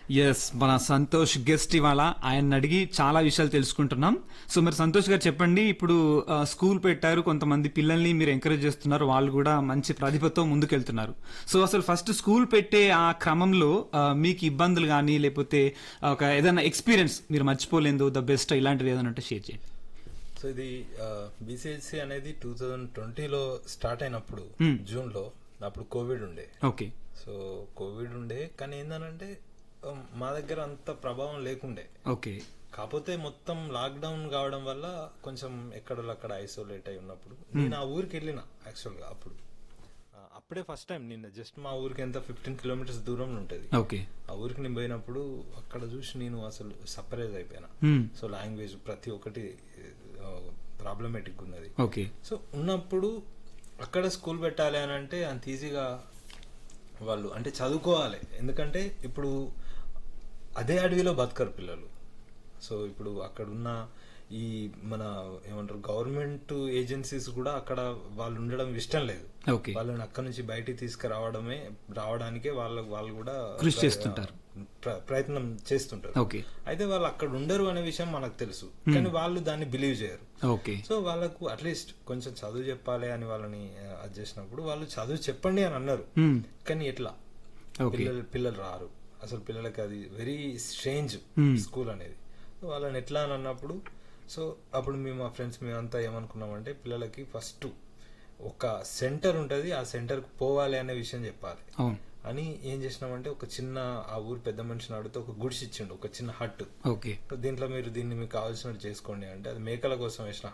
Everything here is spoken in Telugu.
ఎస్ మన సంతోష్ గెస్ట్ ఇవాళ ఆయన అడిగి చాలా విషయాలు తెలుసుకుంటున్నాం సో మరి సంతోష్ గారు చెప్పండి ఇప్పుడు ఆ, స్కూల్ పెట్టారు కొంతమంది పిల్లల్ని మీరు ఎంకరేజ్ చేస్తున్నారు వాళ్ళు కూడా మంచి ప్రతిభతో ముందుకెళ్తున్నారు సో అసలు ఫస్ట్ స్కూల్ పెట్టే ఆ క్రమంలో ఆ, మీకు ఇబ్బందులు కానీ లేకపోతే ఒక ఏదైనా ఎక్స్పీరియన్స్ మీరు మర్చిపోలేదు ద బెస్ట్ ఇలాంటిది ఏదైనా ఉంటే షేర్ చేయండి సో ఇది బీసీహెచ్సి అనేది టూ థౌజండ్ ట్వంటీలో స్టార్ట్ అయినప్పుడు Hmm. జూన్ లో అప్పుడు కోవిడ్ ఉండే ఓకే సో కోవిడ్ ఉండే కానీ ఏంటంటే మా దగ్గర అంత ప్రభావం లేకుండే ఓకే కాకపోతే మొత్తం లాక్డౌన్ కావడం వల్ల కొంచెం ఎక్కడో అక్కడ ఐసోలేట్ అయి ఉన్నప్పుడు నేను ఆ ఊరికి వెళ్ళిన యాక్చువల్ గా అప్పుడు ఆ, అప్పుడే ఫస్ట్ టైం నిన్న జస్ట్ మా ఊరికి ఎంత ఫిఫ్టీన్ కిలోమీటర్స్ దూరంలో ఉంటది ఓకే ఆ ఊరికి నేను పోయినప్పుడు అక్కడ చూసి నేను అసలు సర్ప్రైజ్ అయిపోయినా Hmm. సో లాంగ్వేజ్ ప్రతి ఒక్కటి ప్రాబ్లమేటిక్ ఉన్నది ఓకే సో ఉన్నప్పుడు అక్కడ స్కూల్ పెట్టాలి అని అంటే అంత ఈజీగా వాళ్ళు అంటే చదువుకోవాలి ఎందుకంటే ఇప్పుడు అదే అడవిలో బతకరు పిల్లలు సో ఇప్పుడు అక్కడ ఉన్న ఈ మన ఏమంటారు గవర్నమెంట్ ఏజెన్సీస్ కూడా అక్కడ వాళ్ళు ఉండడం ఇష్టం లేదు ఓకే వాళ్ళని అక్కడ నుంచి బయటికి తీసుకురావడమే రావడానికే వాళ్ళ వాళ్ళు కూడా కృషి చేస్తుంటారు. ప్ర- ప్రయత్నం చేస్తుంటారు ఓకే అయితే వాళ్ళు అక్కడ ఉండరు అనే విషయం మనకు తెలుసు కానీ వాళ్ళు దాన్ని బిలీవ్ చేయరు ఓకే సో వాళ్ళకు అట్లీస్ట్ కొంచెం చదువు చెప్పాలి అని వాళ్ళని ఆ, అది చేసినప్పుడు వాళ్ళు చదువు చెప్పండి అని అన్నారు Hmm. కానీ ఎట్లా ఓకే పిల్లలు పిల్లలు రారు అసలు పిల్లలకి అది వెరీ స్ట్రేంజ్ Hmm. స్కూల్ అనేది సో వాళ్ళని ఎట్లా అని అన్నప్పుడు సో అప్పుడు మేము మా ఫ్రెండ్స్ మేమంతా ఏమనుకున్నామంటే పిల్లలకి ఫస్ట్ ఒక సెంటర్ ఉంటుంది ఆ సెంటర్కి పోవాలి అనే విషయం చెప్పాలి అవును అని ఏం చేసినామంటే ఒక చిన్న ఆ ఊరు పెద్ద మనిషిని అడిగితే ఒక గుడిసి ఇచ్చిండు ఒక చిన్న హట్ ఓకే దీంట్లో మీరు దీన్ని మీకు కావాల్సినట్టు చేసుకోండి అంటే అది మేకల కోసం వేసిన